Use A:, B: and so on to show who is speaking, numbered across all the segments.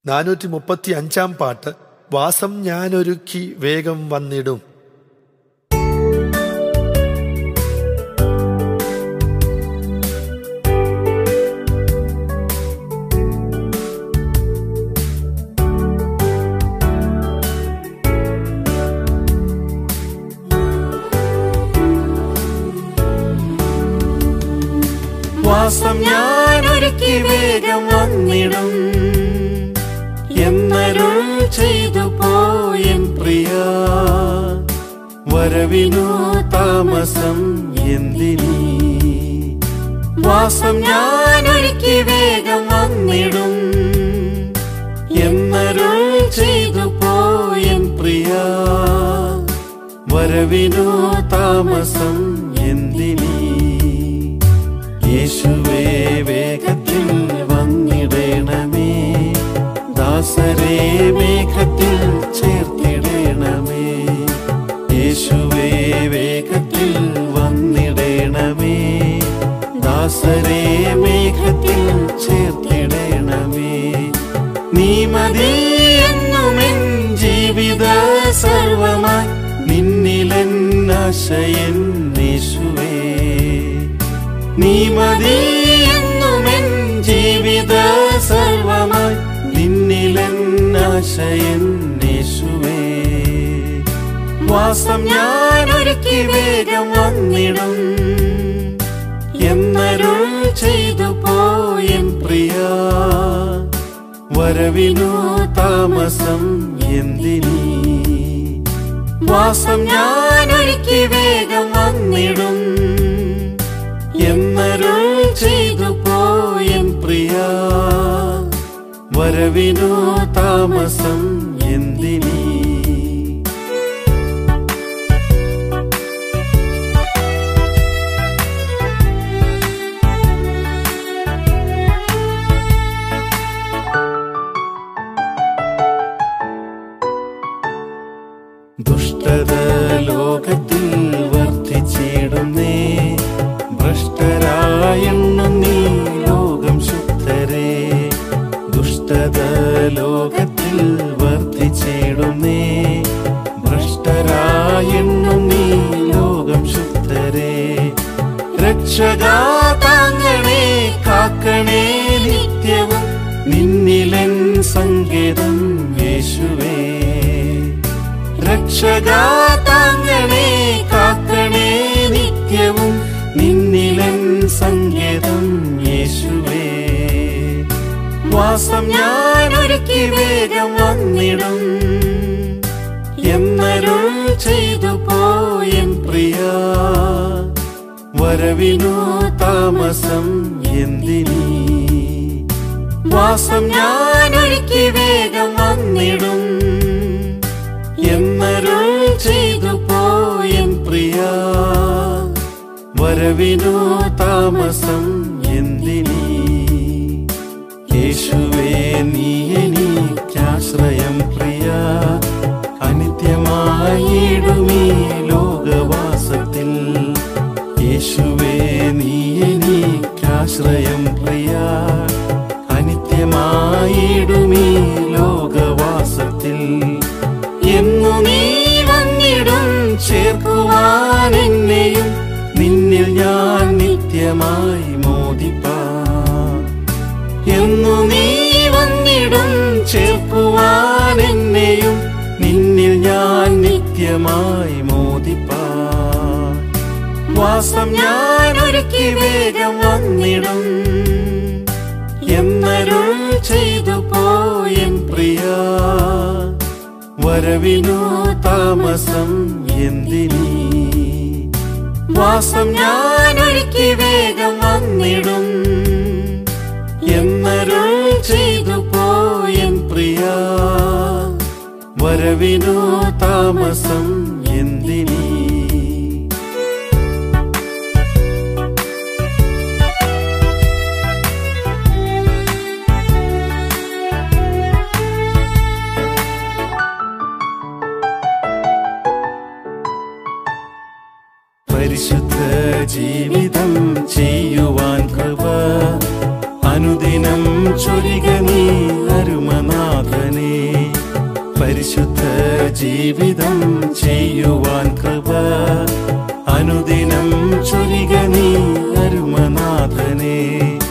A: നാനൂറ്റി മുപ്പത്തി അഞ്ചാം പാട്ട് വാസം ഞാനൊരുക്കി വേഗം വന്നിടും
B: വാസം ഞാനൊരുക്കി വേഗം വന്നിടും എന്നരുൾ ചെയ്തു പോയൻ പ്രിയ വരവിനു താമസം എന്തിനീ വാസം ഞാനൊരുക്കി വേഗം വന്നിടും എന്നരുൾ ചെയ്തു പോയൻ പ്രിയ വരവിനു താമസം എന്തിനീ യേശുവേ വേഗത്തിൽ വന്നിടേണമേ ദാസരെ മേഘത്തിൽ ചേർത്തിടേണമേ യേശുവേ വേഗത്തിൽ വന്നിടേണമേ ദാസരെ മേഘത്തിൽ ചേർത്തിടേണമേ നീ മതി എന്നുമെൻ ജീവിത സർവമായി നിന്നിലെൻ ആശയൻ യേശുവേ നീ മതി എന്നുമെൻ ജീവിത സർവമായി നിന്നിലെൻ ആശയൻ യേശുവേ വാസം ഞാനൊരുക്കി വേഗം വന്നിടും എന്നരുൾ ചെയ്തു പോയൻ പ്രിയ വരവിനു താമസം എന്തിനീ വാസം ഞാനൊരുക്കി വേഗം വന്നിടും എന്നരുൾ ചെയ്തു പോയൻ പ്രിയ വരവിനു താമസം എന്തിനീ ദുഷ്ടത ലോകത്തിൽ വർദ്ധിച്ചിടുന്നേ ഭ്രഷ്ടരായെണ്ണും നീ ലോകം ശുദ്ധരെ ദുഷ്ടത ലോകത്തിൽ വർദ്ധിച്ചിടുന്നേ ഭ്രഷ്ടരായെണ്ണും നീ ലോകം ശുദ്ധരെ രക്ഷകാ താങ്ങണേ കാക്കണേ നിത്യവും നിന്നിലൻ സങ്കേതം യേശുവേ രക്ഷകാ താങ്ങണേ കാക്കണേ നിത്യവും നിന്നിലൻ സങ്കേതം യേശുവേ വാസം ഞാനൊരുക്കി വേഗം വന്നിടും എന്നരുൾ ചെയ്തു പോയൻ പ്രിയ വരവിനു താമസം എന്തിനീ വാസം ഞാനൊരുക്കി വേഗം വന്നിടും എന്നരുൾ ചെയ്തു പോയൻ പ്രിയ വരവിനു താമസം എന്തിനീ യേശുവേ നീ എനിക്കാശ്രയം പ്രിയ അനിത്യമായിടുമീ ലോകവാസത്തിൽ യേശുവേ നീ എനിക്കാശ്രയം പ്രിയ അനിത്യമായിടുമീ ലോകവാസത്തിൽ എന്നു നീ വന്നിടും ചേർക്കുവാൻ എന്നെയും നിന്നിൽ ഞാൻ നിത്യമായി മോദിപ്പാ എന്നു നീ വന്നിടും ചേർക്കുവാൻ എന്നെയും നിന്നിൽ ഞാൻ നിത്യമായി മോദിപ്പാ വാസം ഞാൻ ഒരുക്കി വേഗം വന്നിടും എന്നരുൾ ചെയ്തു പോയൻ പ്രിയ വരവിനു താമസം എന്തിനീ വാസം ഞാനൊരുക്കി വേഗം വന്നിടും എന്നരുൾ ചെയ്തു പോയൻ പ്രിയ വരവിനു താമസം എന്തിനീ പരിശുദ്ധ ജീവിതം ചെയ്യുവാൻ കൃപ അനുദിനം ചൊരിക നീ അരുമനാഥ പരിശുദ്ധ ജീവിതം ചെയ്യുവാൻ കൃപ അനുദിനം ചൊരിക നീ അരുമനാഥനെ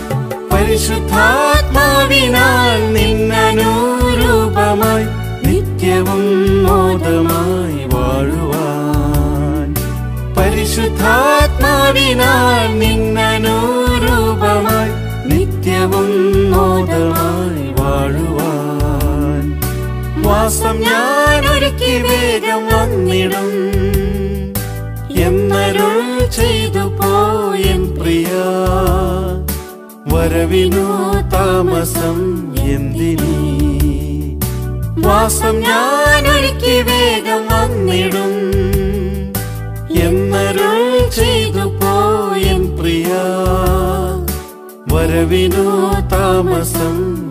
B: പരിശുദ്ധാത്മാവിനാൽ നിന്നനുരൂപമായി നിത്യവും മോദമായി വാഴുവാൻ പരിശുദ്ധാത്മാവിനാൽ നിന്നനുരൂപമായി നിത്യവും മോദമായി വാഴുവാൻ വാസം ഞാൻ ഒരുക്കി വേഗം വന്നിടും എന്നരുൾ ചെയ്തു പോയൻ പ്രിയ വരവിനു താമസം എന്തിനീ വാസം ഞാൻ ഒരുക്കി വേഗം വന്നിടും എന്നരുൾ ചെയ്തു പോയൻ പ്രിയ വരവിനു താമസം